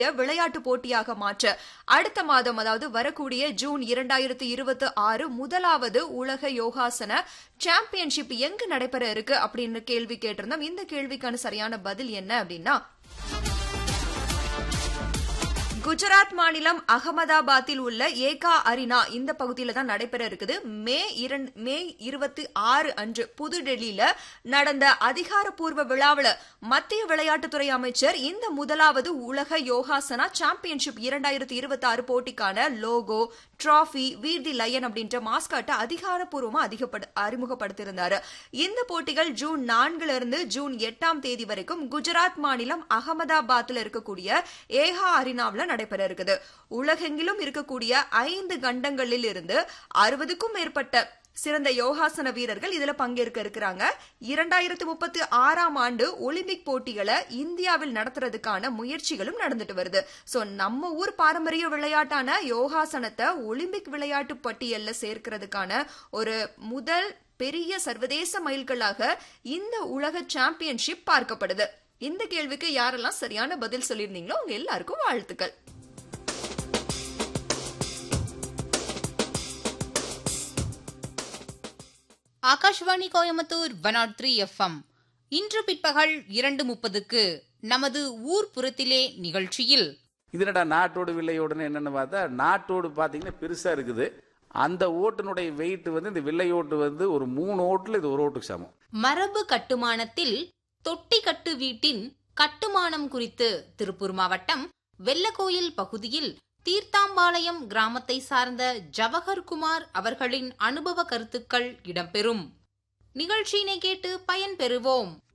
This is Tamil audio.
விளையாட்டு போட்டியாக மாற்ற அடுத்த மாதம் அதாவது வரக்கூடிய ஜூன் இரண்டாயிரத்தி இருபத்தி ஆறு முதலாவது உலக யோகாசன சாம்பியன்ஷிப் எங்க நடைபெற இருக்கு அப்படின்னு கேள்வி கேட்டிருந்தோம் இந்த கேள்விக்கான சரியான பதில் என்ன அப்படின்னா குஜராத் மாநிலம் அகமதாபாத்தில் உள்ள ஏகா அரினா இந்த பகுதியில தான் நடைபெற இருக்குது மே இரண்டு மே இருபத்தி ஆறு அன்று புதுடெல்லியில நடந்த அதிகாரப்பூர்வ விழாவில் மத்திய விளையாட்டுத்துறை அமைச்சர் இந்த முதலாவது உலக யோகாசனா சாம்பியன்ஷிப் இரண்டாயிரத்தி இருபத்தி ஆறு போட்டிக்கான logo trophy Veer the lion அப்படின்ற மாஸ்காட்டை அதிகாரப்பூர்வமா அதிகப்படு அறிமுகப்படுத்தியிருந்தாரு இந்த போட்டிகள் ஜூன் நான்குல இருந்து ஜூன் எட்டாம் தேதி வரைக்கும் குஜராத் மாநிலம் அகமதாபாத்ல இருக்கக்கூடிய ஏகா அரினாவில் நடைபெற இருக்குது உலகெங்கிலும் இருக்கக்கூடிய ஐந்து கண்டங்களில் இருந்து அறுபதுக்கும் மேற்பட்ட சிறந்த யோகாசன வீரர்கள் இதுல பங்கேற்க இருக்கிறாங்க இரண்டாயிரத்தி முப்பத்தி ஆறாம் ஆண்டு ஒலிம்பிக் போட்டிகளை இந்தியாவில் நடத்துறதுக்கான முயற்சிகளும் நடந்துட்டு வருது சோ நம்ம ஊர் பாரம்பரிய விளையாட்டான யோகாசனத்தை ஒலிம்பிக் விளையாட்டு பட்டியல்ல சேர்க்கிறதுக்கான ஒரு முதல் பெரிய சர்வதேச மைல்கல்லாக இந்த உலக சாம்பியன்ஷிப் பார்க்கப்படுது இந்த கேள்விக்கு யாரெல்லாம் சரியான பதில் சொல்லியிருந்தீங்களோ உங்க எல்லாருக்கும் வாழ்த்துக்கள் Akashvani Coimbatore one naught three FM இன்று பிற்பகல் இரண்டு முப்பதுக்கு நமது ஊர் புறத்திலே நிகழ்ச்சியில் இது என்னடா நாட்டோடு வில்லையோடுன்னு என்னன்னு பார்த்தா நாட்டோடு பார்த்தீங்கன்னா பெருசாக இருக்குது அந்த ஓட்டினுடைய வெயிட் வந்து இந்த வில்லை ஓட்டு வந்து ஒரு மூணு ஓட்டில் இது ஒரு ஓட்டுக்கு சமம் மரபு கட்டுமானத்தில் தொட்டி கட்டு வீட்டின் கட்டுமானம் குறித்து திருப்பூர் மாவட்டம் வெள்ளக்கோயில் பகுதியில் தீர்த்தாம்பாளையம் கிராமத்தை சார்ந்த ஜவஹர் குமார் அவர்களின் அனுபவ கருத்துக்கள் இடம்பெறும் நிகழ்ச்சியினை கேட்டு பயன்பெறுவோம்